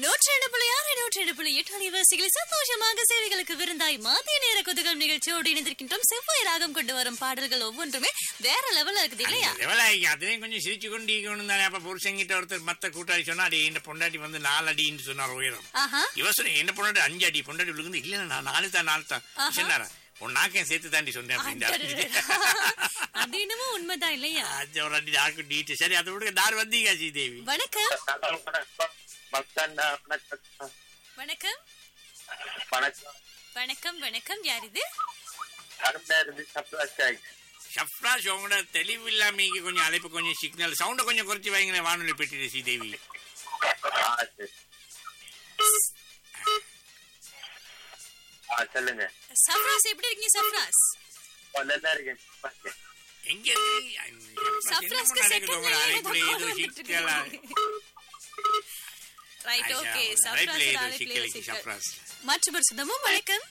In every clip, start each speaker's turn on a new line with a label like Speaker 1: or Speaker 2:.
Speaker 1: நூற்றி ரெண்டு புள்ளி ஆறு நூற்றி ரெண்டு புள்ளி எட்டு அலைவாசிகளில் சந்தோஷமாக சேவைகளுக்கு விருந்தாய் மதிய நேர குதுகம் நிகழ்ச்சியோடு இணைந்திருக்கின்றோம் செவ்வாய் ராகம் கொண்டு வரும் பாடல்கள் ஒவ்வொன்றுமே வேற லெவல்ல இருக்குது இல்லையா
Speaker 2: லெவலாகி அதுலயும் கொஞ்சம் சிரிச்சு கொண்டு இருக்கணும் தானே அப்ப புருஷங்கிட்ட ஒருத்தர் மத்த கூட்டாளி சொன்னா அடி இந்த பொண்டாட்டி வந்து நாலு அடின்னு சொன்னார் உயரம்
Speaker 1: ஆஹா
Speaker 2: இவ சொன்ன என்ன பொண்டாட்டி அஞ்சு அடி பொண்டாட்டி விழுந்து இல்ல நான் நாலு தான் நாலு தான்
Speaker 1: ஆஹா.
Speaker 2: சொன்னாரா உன் நாக்கையும் சேர்த்து தாண்டி சொன்னேன்
Speaker 1: அடடடட.
Speaker 2: அப்படின்னு
Speaker 1: அது என்னமோ உண்மைதான் இல்லையா
Speaker 2: அஞ்சு ஒரு அடி நாக்கு டீட்டு சரி அதை விடுங்க தார் வந்தீங்க ஸ்ரீதேவி
Speaker 1: வணக்கம்
Speaker 3: வணக்கம்
Speaker 1: வணக்கம்
Speaker 3: வணக்கம்
Speaker 1: வணக்கம் வணக்கம் யார் இது
Speaker 3: அருமையிருந்து சப்ளாச்சாய்
Speaker 2: ஷப்ராஜ் உங்களோட தெளிவு இல்லாம கொஞ்சம் அழைப்பு கொஞ்சம் சிக்னல் சவுண்ட கொஞ்சம் குறைச்சு வைங்களேன் வானொலி பெட்டிட்டு ஸ்ரீதேவி
Speaker 3: ஆ சரி ஆ சொல்லுங்க
Speaker 1: சஃப்ராஸ் எப்படி இருக்கீங்க சஃப்ராஸ்
Speaker 3: நல்லா இருக்கேன் பாருங்க.
Speaker 2: எங்க இருக்கு? ஐ, ஷப்ராஸ்
Speaker 1: சஃப்ராஸ்க்கு
Speaker 2: என்னமோ நடக்குது உங்களோட அழைப்புல ஏதோ சிக்கலா
Speaker 1: ரைட் ஓகே
Speaker 2: அழைப்புல ஏதோ
Speaker 1: சஃப்ராஸ்
Speaker 2: சிக்கல்
Speaker 1: அழைப்புல
Speaker 2: ஷப்ராஸ்
Speaker 1: மற்ற சுத்தமும் வணக்கம்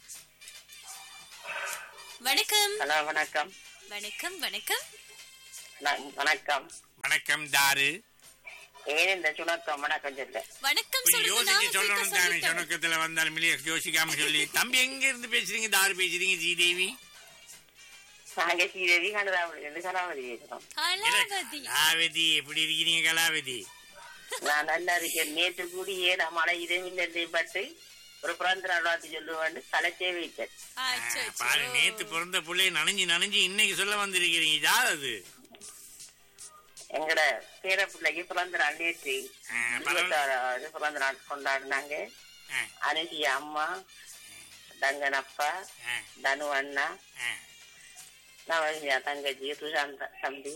Speaker 1: வணக்கம்
Speaker 3: ஹலோ வணக்கம்
Speaker 1: வணக்கம் வணக்கம்
Speaker 3: நான் வணக்கம்
Speaker 2: வணக்கம் தாரு
Speaker 3: ஏன் இந்த சுணக்கம் வணக்கம் சொல்ல
Speaker 1: வணக்கம்
Speaker 2: கொஞ்சம்
Speaker 1: சொல்லுங்க
Speaker 2: யோசிச்சு
Speaker 1: நானும்
Speaker 2: சொல்லணும்
Speaker 1: சேர்த்து
Speaker 2: தானே
Speaker 1: சொல்லிட்டேன்.
Speaker 2: சொனக்கத்துல வந்தாலும் இல்லையா யோசிக்காம சொல்லி தம்பி எங்க இருந்து பேசுறீங்க தாரு பேசுறீங்க ஸ்ரீதேவி
Speaker 3: நாங்க ஸ்ரீதேவி கனடாவில் இருந்து கலாவதி பேசுறோம்
Speaker 1: கலாவதி
Speaker 2: கலாவதி எப்படி இருக்கிறீங்க கலாவதி
Speaker 3: நான் நல்லா இருக்கேன் நேற்று கூடி ஏன் மழை இதே பட்டு ஒரு பிறந்த நாள் வாழ்த்து சொல்லுவேன் தலைச்சே வைத்தேன்
Speaker 1: அச்சோ,
Speaker 2: பாரு
Speaker 1: அச்சோ.
Speaker 2: நேத்து பிறந்த புள்ளைய நனைஞ்சு நனைஞ்சு இன்னைக்கு சொல்ல வந்திருக்கிறீங்க யார் அது
Speaker 3: எங்கட பேர பிள்ளைக்கு பிறந்த நாள் நேற்று
Speaker 2: ஆ, பரவாயில்ல.
Speaker 3: இருபத்தாறாவது பிறந்த நாள் கொண்டாடினாங்க
Speaker 2: ஆ,
Speaker 3: அனுசி அம்மா தங்கன் அப்பா
Speaker 2: ஆ,
Speaker 3: தனு அண்ணா
Speaker 2: ஆ.
Speaker 3: நவன்யா தங்கச்சி சுஷாந்த் தம்பி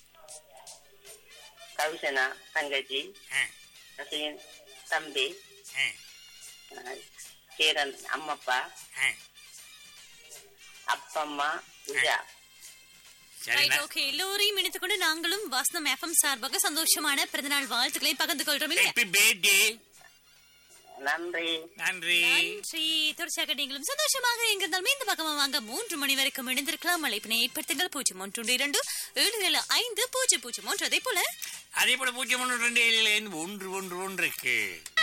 Speaker 3: கவிசனா தங்கச்சி
Speaker 2: ஆ,
Speaker 3: நசீன் தம்பி
Speaker 2: ஆ,
Speaker 3: அஹ், சேரன் அம்மப்பா
Speaker 2: ஆ.
Speaker 3: அப்பம்மா விஜா
Speaker 2: சரி
Speaker 1: ரைட் ஓகே எல்லோரையும் இணைத்துக் கொண்டு நாங்களும் வாசனம் எஃப்எம் சார்பாக சந்தோஷமான பிறந்தநாள் வாழ்த்துக்களை பகிர்ந்து கொள்றோம் இல்லையா
Speaker 2: ஹாப்பி பர்த்டே
Speaker 3: நன்றி
Speaker 2: நன்றி
Speaker 1: நன்றி தொடர்ச்சியாக நீங்களும் சந்தோஷமாக எங்க இருந்தாலும் இந்த பக்கமா வாங்க மூன்று மணி வரைக்கும் இணைந்திருக்கலாம் அழைப்பினை ஏற்படுத்துங்கள் பூஜ்ஜியம் ஒன்று ஒன்று இரண்டு ஏழு ஏழு ஐந்து பூஜ்ஜியம் பூஜ்ஜியம் ஒன்று அதே போல
Speaker 2: அதே போல பூஜ்ஜியம் ஒன்று ரெண்டு ஏழு ஏழு, ஒன்று ஒன்று ஒன்றுக்கு